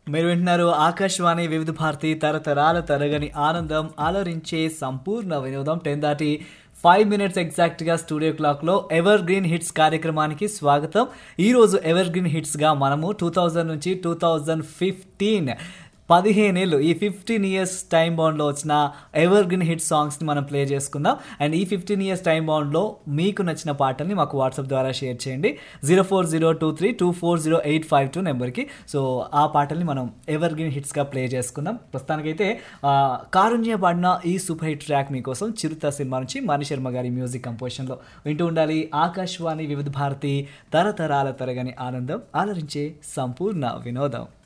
మీరు వింటున్నారు ఆకాశవాణి వివిధ భారతి తరతరాల తరగని ఆనందం ఆలోరించే సంపూర్ణ వినోదం టెన్ దాటి ఫైవ్ మినిట్స్ ఎగ్జాక్ట్గా స్టూడియో క్లాక్లో ఎవర్ గ్రీన్ హిట్స్ కార్యక్రమానికి స్వాగతం ఈరోజు ఎవర్ గ్రీన్ హిట్స్గా మనము టూ థౌజండ్ నుంచి టూ థౌజండ్ ఫిఫ్టీన్ పదిహేనేళ్ళు ఈ ఫిఫ్టీన్ ఇయర్స్ టైం బౌండ్లో వచ్చిన ఎవర్ గ్రీన్ హిట్ సాంగ్స్ని మనం ప్లే చేసుకుందాం అండ్ ఈ ఫిఫ్టీన్ ఇయర్స్ టైం బౌండ్లో మీకు నచ్చిన పాటల్ని మాకు వాట్సాప్ ద్వారా షేర్ చేయండి zero four zero two three two four zero eight five two నెంబర్కి సో ఆ పాటల్ని మనం ఎవర్ గ్రీన్ హిట్స్గా ప్లే చేసుకుందాం ప్రస్తుతానికైతే ఆ, కారుణ్య పాడిన ఈ సూపర్ హిట్ ట్రాక్ మీకోసం చిరుత సినిమా నుంచి మణి శర్మ గారి మ్యూజిక్ కంపోజిషన్లో వింటూ ఉండాలి ఆకాశవాణి వివిధ భారతి తరతరాల తరగని ఆనందం ఆలరించే సంపూర్ణ వినోదం